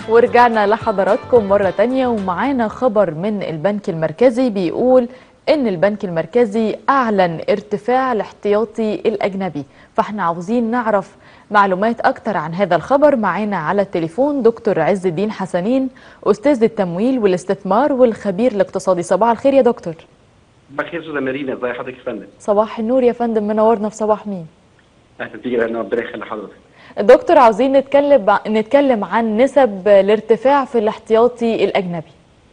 ورجعنا لحضراتكم مرة تانية ومعانا خبر من البنك المركزي بيقول إن البنك المركزي أعلن ارتفاع الاحتياطي الأجنبي فاحنا عاوزين نعرف معلومات أكتر عن هذا الخبر معانا على التليفون دكتور عز الدين حسنين أستاذ التمويل والاستثمار والخبير الاقتصادي صباح الخير يا دكتور بخير استاذه مارينا ازي حضرتك يا فندم صباح النور يا فندم منورنا في صباح مين اهلا بيك يا ربنا يخلي حضرتك دكتور عاوزين نتكلم نتكلم عن نسب الارتفاع في الاحتياطي الأجنبي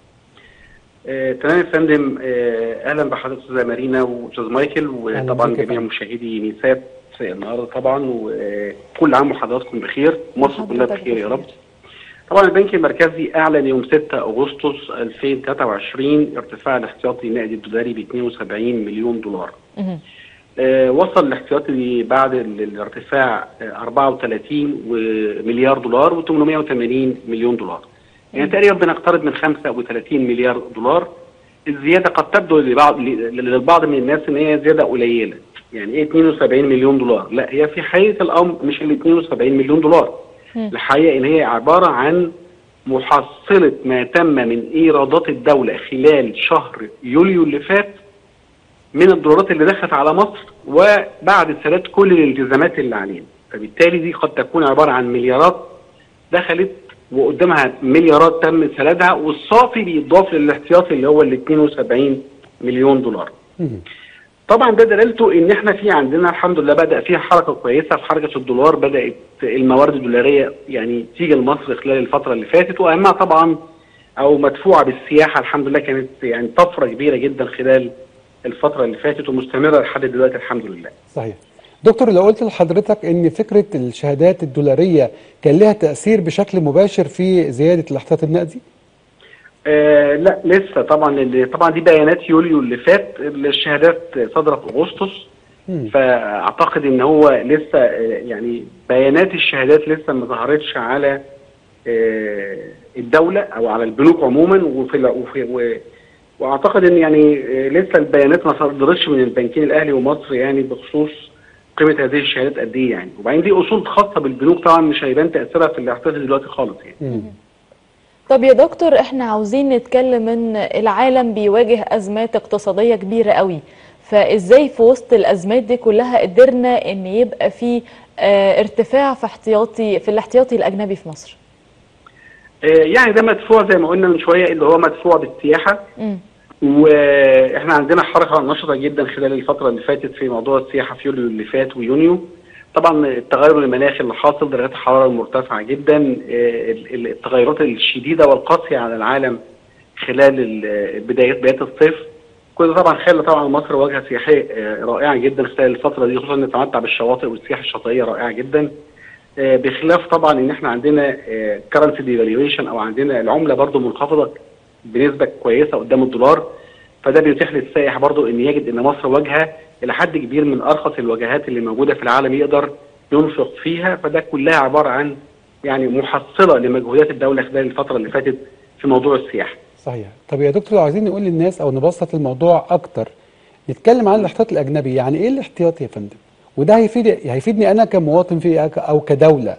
آه، تمام يا فندم آه، اهلا بحضرتك استاذه مارينا واستاذ مايكل وطبعا بيك يا جميع فندم. مشاهدي نيسات النهارده طبعا وكل عام وحضراتكم بخير مصر كلها وحضرتك بخير يا رب بخير. طبعا البنك المركزي اعلن يوم 6 اغسطس 2023 ارتفاع الاحتياطي النقدي الدولاري ب 72 مليون دولار مهم. آه، وصل الاحتياطي بعد ال- الارتفاع آه، 34 مليار دولار و880 مليون دولار يعني تقريبا بنقترب من 35 مليار دولار الزياده قد تبدو لبعض للبعض من الناس ان هي زياده قليله يعني ايه 72 مليون دولار لا هي في حقيقه الامر مش ال 72 مليون دولار مم. الحقيقه ان هي عباره عن محصله ما تم من ايرادات الدوله خلال شهر يوليو اللي فات من الدولارات اللي دخلت على مصر وبعد سداد كل الالتزامات اللي علينا فبالتالي دي قد تكون عباره عن مليارات دخلت وقدامها مليارات تم سدادها والصافي بيضاف للاحتياطي اللي هو ال 72 مليون دولار مهم. طبعا ده دلالته ان احنا في عندنا الحمد لله بدا في حركه كويسه في حركه الدولار بدات الموارد الدولاريه يعني تيجي لمصر خلال الفتره اللي فاتت واهمها طبعا او مدفوعه بالسياحه الحمد لله كانت يعني طفره كبيره جدا خلال الفتره اللي فاتت ومستمره لحد دلوقتي الحمد لله. صحيح دكتور لو قلت لحضرتك ان فكره الشهادات الدولاريه كان لها تاثير بشكل مباشر في زياده الاحتياطي النقدي آه لا لسه طبعا اللي طبعا دي بيانات يوليو اللي فات الشهادات صدرت اغسطس مم. فاعتقد ان هو لسه آه، يعني بيانات الشهادات لسه ما ظهرتش على آه، الدوله او على البنوك عموما وفي ال- وفي و- واعتقد ان يعني آه، لسه البيانات ما صدرتش من البنكين الاهلي ومصر يعني بخصوص قيمه هذه الشهادات قد ايه يعني وبعدين دي اصول خاصه بالبنوك طبعا مش هيبان تاثيرها في الاحتياطي دلوقتي خالص يعني مم. طب يا دكتور احنا عاوزين نتكلم ان العالم بيواجه ازمات اقتصادية كبيرة قوي فازاي في وسط الازمات دي كلها قدرنا ان يبقى في آه، ارتفاع في احتياطي في الاحتياطي الاجنبي في مصر آه، يعني ده مدفوع زي ما قلنا من شويه اللي هو مدفوع بالسياحه مم. واحنا عندنا حركه نشطه جدا خلال الفتره اللي فاتت في موضوع السياحه في يوليو اللي فات ويونيو طبعا التغير المناخي اللي حاصل درجات الحراره المرتفعه جدا آه، ال- ال- التغيرات الشديده والقاسيه على العالم خلال ال- بدايات بدايات الصيف كل ده طبعا خلى طبعا مصر واجهه سياحيه آه، رائعه جدا خلال الفتره دي خصوصا نتمتع بالشواطئ والسياحه الشاطئيه رائعه جدا آه، بخلاف طبعا ان احنا عندنا كرنسي ديفالويشن او عندنا العمله برضو منخفضه بنسبه كويسه قدام الدولار فده بيتيح للسائح برضو ان يجد ان مصر واجهه الى حد كبير من ارخص الوجهات اللي موجوده في العالم يقدر ينفق فيها فده كلها عباره عن يعني محصله لمجهودات الدوله خلال الفتره اللي فاتت في موضوع السياحه. صحيح طب يا دكتور لو عايزين نقول للناس او نبسط الموضوع اكتر نتكلم عن الاحتياطي الاجنبي يعني ايه الاحتياطي يا فندم وده هيفيد هيفيدني انا كمواطن في او كدوله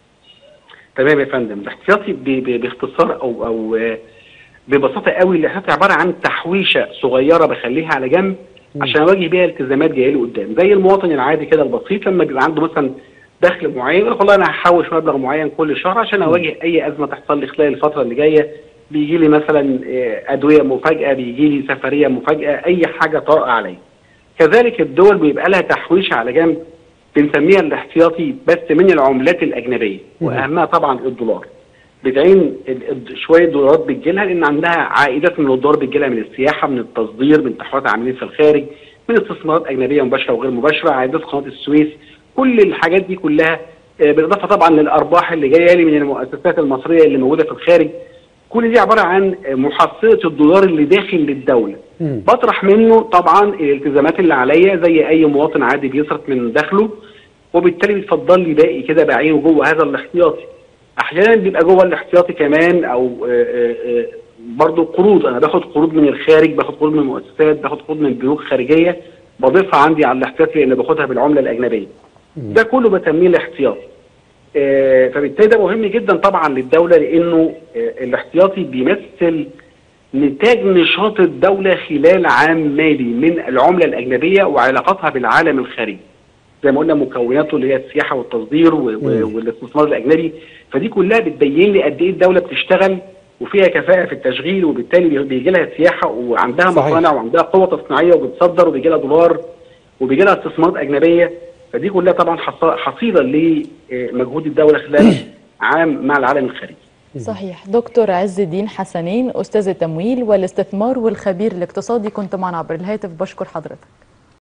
تمام يا فندم الاحتياطي ب- ب- باختصار او او آه، ببساطه قوي الاحتياطي عباره عن تحويشه صغيره بخليها على جنب عشان اواجه بيها التزامات جايه لي قدام زي المواطن العادي كده البسيط لما بيبقى عنده مثلا دخل معين يقول لك والله انا هحوش مبلغ معين كل شهر عشان اواجه اي ازمه تحصل لي خلال الفتره اللي جايه بيجي لي مثلا آه، ادويه مفاجاه بيجي لي سفريه مفاجاه اي حاجه طارئه عليا كذلك الدول بيبقى لها تحويشه على جنب بنسميها الاحتياطي بس من العملات الاجنبيه مم. واهمها طبعا الدولار بتعين ال- ال- شويه دولارات بتجيلها لان عندها عائدات من الدولار بتجيلها من السياحه من التصدير من تحويلات عاملين في الخارج من استثمارات اجنبيه مباشره وغير مباشره عائدات قناه السويس كل الحاجات دي كلها آه، بالاضافه طبعا للارباح اللي جايه لي من المؤسسات المصريه اللي موجوده في الخارج كل دي عباره عن آه، محصله الدولار اللي داخل للدوله مم. بطرح منه طبعا الالتزامات اللي عليا زي اي مواطن عادي بيصرف من دخله وبالتالي بيتفضل لي باقي كده بعينه جوه هذا الاحتياطي احيانا بيبقى جوه الاحتياطي كمان او آه، آه، آه، برضه قروض انا باخد قروض من الخارج باخد قروض من المؤسسات باخد قروض من بنوك خارجيه بضيفها عندي على الاحتياطي لان باخدها بالعمله الاجنبيه ده كله بسميه الاحتياطي آه، فبالتالي ده مهم جدا طبعا للدوله لانه آه، الاحتياطي بيمثل نتاج نشاط الدوله خلال عام مالي من العمله الاجنبيه وعلاقاتها بالعالم الخارجي. زي ما قلنا مكوناته اللي هي السياحه والتصدير و- و- مم. والاستثمار الاجنبي فدي كلها بتبين لي قد ايه الدوله بتشتغل وفيها كفاءه في التشغيل وبالتالي بيجي لها سياحه وعندها صحيح. مصانع وعندها قوه تصنيعيه وبتصدر وبيجي لها دولار وبيجي لها استثمارات اجنبيه فدي كلها طبعا حص- حصيله لمجهود الدوله خلال عام مع العالم الخارجي. صحيح دكتور عز الدين حسنين أستاذ التمويل والاستثمار والخبير الاقتصادي كنت معنا عبر الهاتف بشكر حضرتك